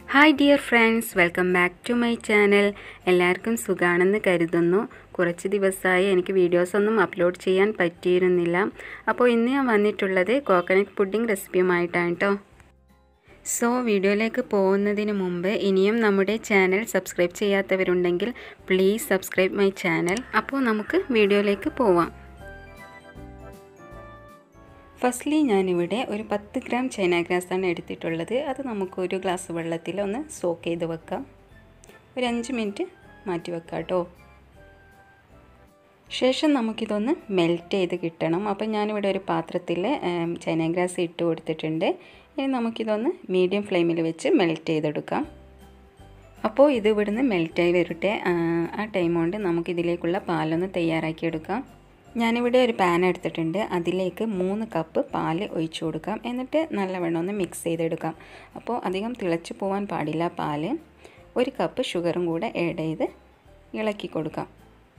hi dear friends welcome back to my channel എല്ലാവർക്കും സുഖാണെന്ന് കരുതുന്നു കുറച്ച് ദിവസമായി എനിക്ക് വീഡിയോസൊന്നും അപ്ലോഡ് ചെയ്യാൻ പറ്റിയിരുന്നില്ല അപ്പോൾ ഇന്ന് ഞാൻ വന്നിട്ടുള്ളത് കോക്കനട്ട് പുഡിംഗ് റെസിപ്പിയുമായിട്ടാണ് കേട്ടോ സോ വീഡിയോയിലേക്ക് പോകുന്നതിന് മുമ്പ് ഇനിയും നമ്മുടെ ചാനൽ സബ്സ്ക്രൈബ് ചെയ്യാത്തവരുണ്ടെങ്കിൽ പ്ലീസ് സബ്സ്ക്രൈബ് മൈ ചാനൽ അപ്പോൾ നമുക്ക് വീഡിയോയിലേക്ക് പോവാം ഫസ്റ്റ്ലി ഞാനിവിടെ ഒരു പത്ത് ഗ്രാം ചൈന ഗ്രാസാണ് എടുത്തിട്ടുള്ളത് അത് നമുക്ക് ഒരു ഗ്ലാസ് വെള്ളത്തിൽ ഒന്ന് സോക്ക് ചെയ്ത് വെക്കാം ഒരു അഞ്ച് മിനിറ്റ് മാറ്റി വെക്കാം കേട്ടോ ശേഷം നമുക്കിതൊന്ന് മെൽറ്റ് ചെയ്ത് കിട്ടണം അപ്പം ഞാനിവിടെ ഒരു പാത്രത്തിൽ ചൈന ഗ്രാസ് ഇട്ട് കൊടുത്തിട്ടുണ്ട് ഇനി നമുക്കിതൊന്ന് മീഡിയം ഫ്ലെയിമിൽ വെച്ച് മെൽറ്റ് ചെയ്തെടുക്കാം അപ്പോൾ ഇത് ഇവിടുന്ന് മെൽറ്റായി വരട്ടെ ആ ടൈം കൊണ്ട് നമുക്കിതിലേക്കുള്ള പാലൊന്ന് തയ്യാറാക്കിയെടുക്കാം ഞാനിവിടെ ഒരു പാൻ എടുത്തിട്ടുണ്ട് അതിലേക്ക് മൂന്ന് കപ്പ് പാൽ ഒഴിച്ചു കൊടുക്കാം എന്നിട്ട് നല്ലവണ്ണം ഒന്ന് മിക്സ് ചെയ്തെടുക്കാം അപ്പോൾ അധികം തിളച്ചു പോകാൻ പാടില്ല പാൽ ഒരു കപ്പ് ഷുഗറും കൂടെ ആഡ് ചെയ്ത് ഇളക്കി കൊടുക്കാം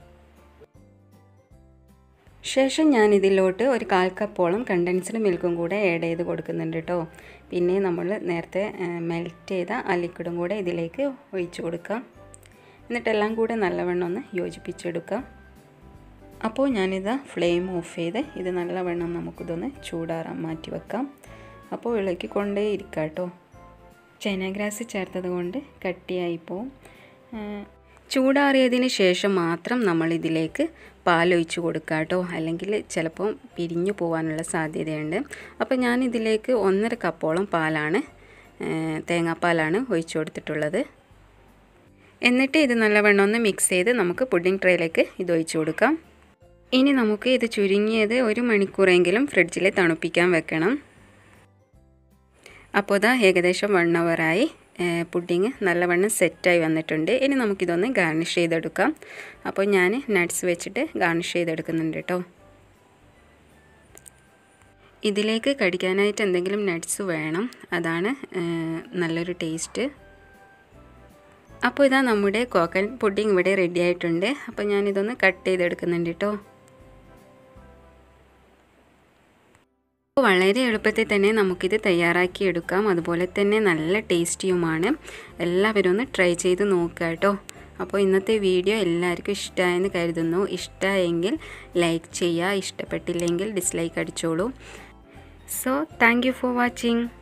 ശേഷം ഞാൻ ഇതിലോട്ട് ഒരു കാൽ കപ്പോളം കണ്ടൻസ്ഡ് മിൽക്കും കൂടെ ആഡ് ചെയ്ത് കൊടുക്കുന്നുണ്ട് കേട്ടോ പിന്നെ നമ്മൾ നേരത്തെ മെൽറ്റ് ചെയ്ത ആ ലിക്വിഡും കൂടെ ഇതിലേക്ക് ഒഴിച്ചു കൊടുക്കാം എന്നിട്ടെല്ലാം കൂടെ നല്ലവണ്ണം ഒന്ന് യോജിപ്പിച്ചെടുക്കാം അപ്പോൾ ഞാനിത് ഫ്ലെയിം ഓഫ് ചെയ്ത് ഇത് നല്ലവണ്ണം നമുക്കിതൊന്ന് ചൂടാറാൻ മാറ്റി വെക്കാം അപ്പോൾ ഇളക്കി കൊണ്ടേ ഇരിക്കാം കേട്ടോ ചൈന ഗ്രാസ് ചേർത്തത് കൊണ്ട് കട്ടിയായിപ്പോവും ചൂടാറിയതിന് ശേഷം മാത്രം നമ്മൾ ഇതിലേക്ക് പാലൊഴിച്ച് കൊടുക്കുക കേട്ടോ അല്ലെങ്കിൽ ചിലപ്പോൾ പിരിഞ്ഞു പോകാനുള്ള സാധ്യതയുണ്ട് അപ്പോൾ ഞാൻ ഇതിലേക്ക് ഒന്നര കപ്പോളം പാലാണ് തേങ്ങാപ്പാലാണ് ഒഴിച്ചു കൊടുത്തിട്ടുള്ളത് എന്നിട്ട് ഇത് നല്ലവണ്ണം ഒന്ന് മിക്സ് ചെയ്ത് നമുക്ക് പുഡിംഗ് ട്രേയിലേക്ക് ഇത് ഒഴിച്ചു കൊടുക്കാം ഇനി നമുക്ക് ഇത് ചുരുങ്ങിയത് ഒരു മണിക്കൂറെങ്കിലും ഫ്രിഡ്ജിൽ തണുപ്പിക്കാൻ വെക്കണം അപ്പോൾ ഇതാ ഏകദേശം വൺ അവറായി പുഡിങ് നല്ലവണ്ണം സെറ്റായി വന്നിട്ടുണ്ട് ഇനി നമുക്കിതൊന്ന് ഗാർണിഷ് ചെയ്തെടുക്കാം അപ്പോൾ ഞാൻ നട്ട്സ് വെച്ചിട്ട് ഗാർണിഷ് ചെയ്തെടുക്കുന്നുണ്ട് കേട്ടോ ഇതിലേക്ക് കടിക്കാനായിട്ട് എന്തെങ്കിലും നട്ട്സ് വേണം അതാണ് നല്ലൊരു ടേസ്റ്റ് അപ്പോൾ ഇതാ നമ്മുടെ കോക്കൻ പുഡിംഗ് ഇവിടെ റെഡി ആയിട്ടുണ്ട് അപ്പോൾ ഞാനിതൊന്ന് കട്ട് ചെയ്തെടുക്കുന്നുണ്ട് കേട്ടോ വളരെ എളുപ്പത്തിൽ തന്നെ നമുക്കിത് തയ്യാറാക്കി എടുക്കാം അതുപോലെ തന്നെ നല്ല ടേസ്റ്റിയുമാണ് എല്ലാവരും ഒന്ന് ട്രൈ ചെയ്ത് നോക്കുക കേട്ടോ അപ്പോൾ ഇന്നത്തെ വീഡിയോ എല്ലാവർക്കും ഇഷ്ടമായെന്ന് കരുതുന്നു ഇഷ്ടമായെങ്കിൽ ലൈക്ക് ചെയ്യുക ഇഷ്ടപ്പെട്ടില്ലെങ്കിൽ ഡിസ്ലൈക്ക് അടിച്ചോളൂ സോ താങ്ക് ഫോർ വാച്ചിങ്